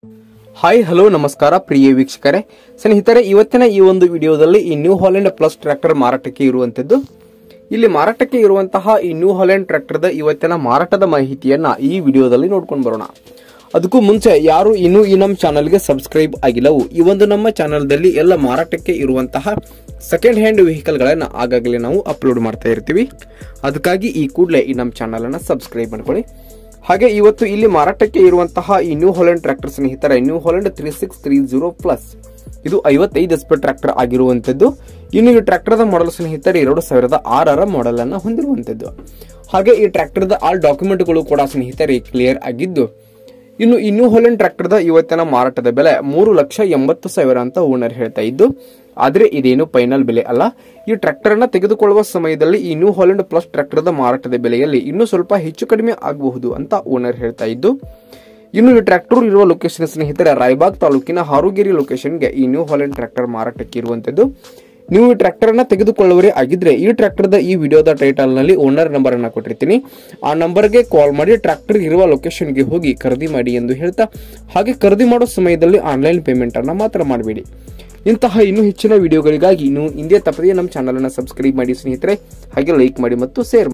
hi hello ನಮಸ್ಕಾರ ಪ್ರಿಯ ವೀಕ್ಷಕರೇ ಸ್ನೇಹಿತರೆ ಇವತ್ತಿನ ಈ ಒಂದು ವಿಡಿಯೋದಲ್ಲಿ ಈ ನ್ಯೂ ಹಾಲೆಂಡ್ ಪ್ಲಸ್ ಟ್ರ್ಯಾಕ್ಟರ್ ಮಾರಾಟಕ್ಕೆ ಇರುವಂತದ್ದು ಇಲ್ಲಿ ಮಾರಾಟಕ್ಕೆ ಇರುವಂತಹ ಈ ನ್ಯೂ ಹಾಲೆಂಡ್ ಟ್ರ್ಯಾಕ್ಟರ್ದ ಇವತ್ತಿನ ಮಾರಾಟದ ಮಾಹಿತಿಯನ್ನ ಈ ವಿಡಿಯೋದಲ್ಲಿ ನೋಡ್ಕೊಂಡು ಬರೋಣ ಅದಕ್ಕೂ ಮುಂಚೆ ಯಾರು ಇನ್ನೂ ಈ ನಮ್ಮ ಚಾನಲ್ಗೆ ಸಬ್ಸ್ಕ್ರೈಬ್ ಆಗಿಲ್ಲವೋ ಈ ಒಂದು ನಮ್ಮ ಚಾನಲ್ದಲ್ಲಿ ಎಲ್ಲ ಮಾರಾಟಕ್ಕೆ ಇರುವಂತಹ ಸೆಕೆಂಡ್ ಹ್ಯಾಂಡ್ ವೆಹಿಕಲ್ಗಳನ್ನು ಆಗಾಗಲೇ ನಾವು ಅಪ್ಲೋಡ್ ಮಾಡ್ತಾ ಇರ್ತೀವಿ ಅದಕ್ಕಾಗಿ ಈ ಕೂಡಲೇ ಈ ನಮ್ಮ ಚಾನಲನ್ನು ಸಬ್ಸ್ಕ್ರೈಬ್ ಮಾಡ್ಕೊಳ್ಳಿ ಹಾಗೆ ಇವತ್ತು ಇಲ್ಲಿ ಮಾರಾಟಕ್ಕೆ ಇರುವಂತಹ ಈ ನ್ಯೂ ಹಾಲೆಂಡ್ ಟ್ರ್ಯಾಕ್ಟರ್ ಸ್ನೇಹಿತರೆ New Holland three six three zero plus ಇದು ಐವತ್ತೈದು ಎಸ್ ಪಿ ಟ್ರ್ಯಾಕ್ಟರ್ ಆಗಿರುವಂತದ್ದು ಇನ್ನು ಈ ಟ್ರ್ಯಾಕ್ಟರ್ದ ಮಾಡಲ್ ಸ್ನೇಹಿತರೆ ಎರಡು ಸಾವಿರದ ಆರರ ಮಾಡೆಲ್ ಅನ್ನ ಹೊಂದಿರುವಂತದ್ದು ಹಾಗೆ ಈ ಟ್ರ್ಯಾಕ್ಟರ್ದ ಆಲ್ ಡಾಕ್ಯುಮೆಂಟ್ಗಳು ಕೂಡ ಸ್ನೇಹಿತರೆ ಕ್ಲಿಯರ್ ಆಗಿದ್ದು ಇನ್ನು ಈ ನ್ಯೂ ಹಾಲೆಂಡ್ ಟ್ರ್ಯಾಕ್ಟರ್ದ ಇವತ್ತಿನ ಮಾರಾಟದ ಬೆಲೆ ಮೂರು ಲಕ್ಷ ಎಂಬತ್ತು ಸಾವಿರ ಅಂತ ಓನರ್ ಹೇಳ್ತಾ ಇದ್ದು ಆದ್ರೆ ಇದೇನು ಫೈನಲ್ ಬೆಲೆ ಅಲ್ಲ ಈ ಟ್ರ್ಯಾಕ್ಟರ್ ಅನ್ನ ತೆಗೆದುಕೊಳ್ಳುವ ಸಮಯದಲ್ಲಿ ಈ ನ್ಯೂ ಹಾಲೆಂಡ್ ಪ್ಲಸ್ ಟ್ರ್ಯಾಕ್ಟರ್ದ ಮಾರಾಟದ ಬೆಲೆಯಲ್ಲಿ ಇನ್ನೂ ಸ್ವಲ್ಪ ಹೆಚ್ಚು ಕಡಿಮೆ ಆಗಬಹುದು ಅಂತ ಓನರ್ ಹೇಳ್ತಾ ಇದ್ದು ಇನ್ನು ಈ ಟ್ರ್ಯಾಕ್ಟರ್ ಇರುವ ಲೊಕೇಶನ್ ಸ್ನೇಹಿತರೆ ರಾಯಬಾಗ್ ತಾಲೂಕಿನ ಹಾರುಗೇರಿ ಲೊಕೇಶನ್ಗೆ ಈ ನ್ಯೂ ಹಾಲೆಂಡ್ ಟ್ರ್ಯಾಕ್ಟರ್ ಮಾರಾಟಕ್ಕೆ ಇರುವಂತದ್ದು ನೀವು ಈ ಟ್ರ್ಯಾಕ್ಟರ್ ಅನ್ನ ತೆಗೆದುಕೊಳ್ಳುವರೇ ಆಗಿದ್ರೆ ಈ ಟ್ರ್ಯಾಕ್ಟರ್ದ ಈ ವಿಡಿಯೋದ ಟೈಟಲ್ ನಲ್ಲಿ ಓನರ್ ನಂಬರ್ ಅನ್ನ ಕೊಟ್ಟಿರ್ತೀನಿ ಆ ನಂಬರ್ಗೆ ಕಾಲ್ ಮಾಡಿ ಟ್ರ್ಯಾಕ್ಟರ್ ಇರುವ ಲೊಕೇಶನ್ಗೆ ಹೋಗಿ ಖರೀದಿ ಮಾಡಿ ಎಂದು ಹೇಳ್ತಾ ಹಾಗೆ ಖರೀದಿ ಮಾಡೋ ಸಮಯದಲ್ಲಿ ಆನ್ಲೈನ್ ಪೇಮೆಂಟ್ ಅನ್ನ ಮಾತ್ರ ಮಾಡಬೇಡಿ ಇಂತಹ ಇನ್ನೂ ಹೆಚ್ಚಿನ ವಿಡಿಯೋಗಳಿಗಾಗಿ ನೀವು ಹಿಂದೆ ತಪ್ಪದೇ ನಮ್ಮ ಚಾನಲ್ ಅನ್ನ ಸಬ್ಸ್ಕ್ರೈಬ್ ಮಾಡಿ ಸ್ನೇಹಿತರೆ ಹಾಗೆ ಲೈಕ್ ಮಾಡಿ ಮತ್ತು ಶೇರ್